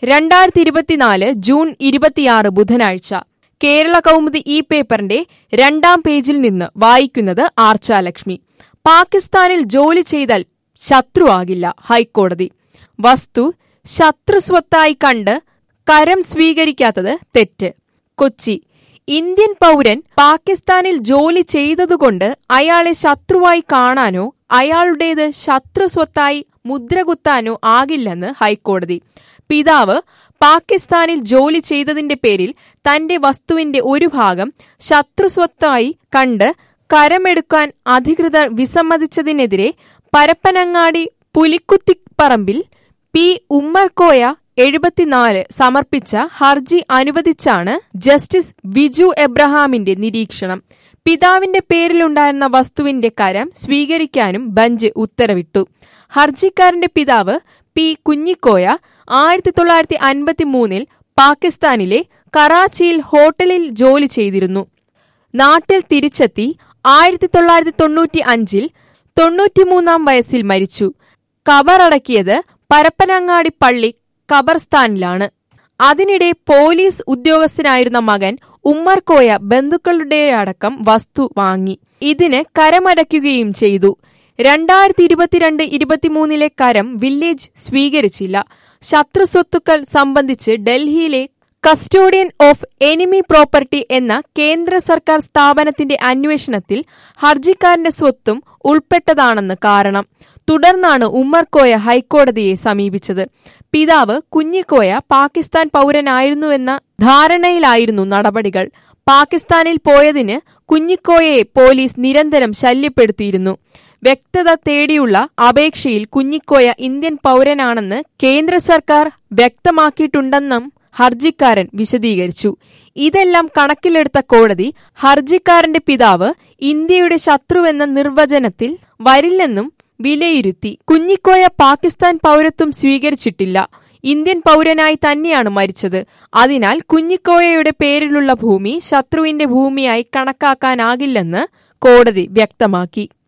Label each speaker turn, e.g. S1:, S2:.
S1: രണ്ടായിരത്തി ഇരുപത്തിനാല് ജൂൺ ഇരുപത്തിയാറ് ബുധനാഴ്ച കേരള കൗമുദി ഈ പേപ്പറിന്റെ രണ്ടാം പേജിൽ നിന്ന് വായിക്കുന്നത് ആർച്ചാലക്ഷ്മി പാകിസ്ഥാനിൽ ജോലി ചെയ്താൽ ശത്രുവാകില്ല ഹൈക്കോടതി വസ്തു ശത്രുസ്വത്തായി കണ്ട് കരം സ്വീകരിക്കാത്തത് തെറ്റ് കൊച്ചി ഇന്ത്യൻ പൗരൻ പാകിസ്ഥാനിൽ ജോലി ചെയ്തതുകൊണ്ട് അയാളെ ശത്രുവായി കാണാനോ അയാളുടേത് ശത്രുസ്വത്തായി മുദ്രകുത്താനോ ആകില്ലെന്ന് ഹൈക്കോടതി പിതാവ് പാകിസ്ഥാനിൽ ജോലി ചെയ്തതിന്റെ പേരിൽ തന്റെ വസ്തുവിന്റെ ഒരു ഭാഗം ശത്രുസ്വത്തായി കണ്ട് കരമെടുക്കാൻ അധികൃതർ വിസമ്മതിച്ചതിനെതിരെ പരപ്പനങ്ങാടി പുലിക്കുത്തിപ്പറമ്പിൽ പി ഉമ്മർകോയ എഴുപത്തിനാല് സമർപ്പിച്ച ഹർജി അനുവദിച്ചാണ് ജസ്റ്റിസ് വിജു എബ്രഹാമിന്റെ നിരീക്ഷണം പിതാവിന്റെ പേരിലുണ്ടായിരുന്ന വസ്തുവിന്റെ കരം സ്വീകരിക്കാനും ബെഞ്ച് ഉത്തരവിട്ടു ഹർജിക്കാരന്റെ പിതാവ് പി കുഞ്ഞിക്കോയ ആയിരത്തി തൊള്ളായിരത്തി അൻപത്തി മൂന്നിൽ പാകിസ്ഥാനിലെ കറാച്ചിയിൽ ഹോട്ടലിൽ ജോലി ചെയ്തിരുന്നു നാട്ടിൽ തിരിച്ചെത്തി ആയിരത്തി തൊള്ളായിരത്തി തൊണ്ണൂറ്റി അഞ്ചിൽ തൊണ്ണൂറ്റിമൂന്നാം വയസ്സിൽ മരിച്ചു കബറടക്കിയത് പരപ്പനങ്ങാടി പള്ളി ഖബർസ്ഥാനിലാണ് അതിനിടെ പോലീസ് ഉദ്യോഗസ്ഥനായിരുന്ന മകൻ ഉമ്മർകോയ ബന്ധുക്കളുടെ അടക്കം വസ്തു വാങ്ങി ഇതിന് കരമടയ്ക്കുകയും ചെയ്തു രണ്ടായിരത്തി ഇരുപത്തിരണ്ട് ഇരുപത്തിമൂന്നിലെ കരം വില്ലേജ് സ്വീകരിച്ചില്ല ശത്രുസ്വത്തുക്കൾ സംബന്ധിച്ച് ഡൽഹിയിലെ കസ്റ്റോഡിയൻ ഓഫ് എനിമി പ്രോപ്പർട്ടി എന്ന കേന്ദ്ര സർക്കാർ സ്ഥാപനത്തിന്റെ അന്വേഷണത്തിൽ ഹർജിക്കാരന്റെ സ്വത്തും ഉൾപ്പെട്ടതാണെന്ന് കാരണം തുടർന്നാണ് ഉമ്മർകോയ ഹൈക്കോടതിയെ സമീപിച്ചത് പിതാവ് കുഞ്ഞിക്കോയ പാകിസ്ഥാൻ പൗരനായിരുന്നുവെന്ന ധാരണയിലായിരുന്നു നടപടികൾ പാകിസ്ഥാനിൽ പോയതിന് കുഞ്ഞിക്കോയയെ പോലീസ് നിരന്തരം ശല്യപ്പെടുത്തിയിരുന്നു വ്യക്തത തേടിയുള്ള അപേക്ഷയിൽ കുഞ്ഞിക്കോയ ഇന്ത്യൻ പൗരനാണെന്ന് കേന്ദ്ര സർക്കാർ വ്യക്തമാക്കിയിട്ടുണ്ടെന്നും ഹർജിക്കാരൻ വിശദീകരിച്ചു ഇതെല്ലാം കണക്കിലെടുത്ത കോടതി ഹർജിക്കാരന്റെ പിതാവ് ഇന്ത്യയുടെ ശത്രുവെന്ന നിർവചനത്തിൽ വരില്ലെന്നും വിലയിരുത്തി കുഞ്ഞിക്കോയ പാകിസ്ഥാൻ പൗരത്വം സ്വീകരിച്ചിട്ടില്ല ഇന്ത്യൻ പൗരനായി തന്നെയാണ് മരിച്ചത് അതിനാൽ കുഞ്ഞിക്കോയയുടെ പേരിലുള്ള ഭൂമി ശത്രുവിന്റെ ഭൂമിയായി കണക്കാക്കാനാകില്ലെന്ന് കോടതി വ്യക്തമാക്കി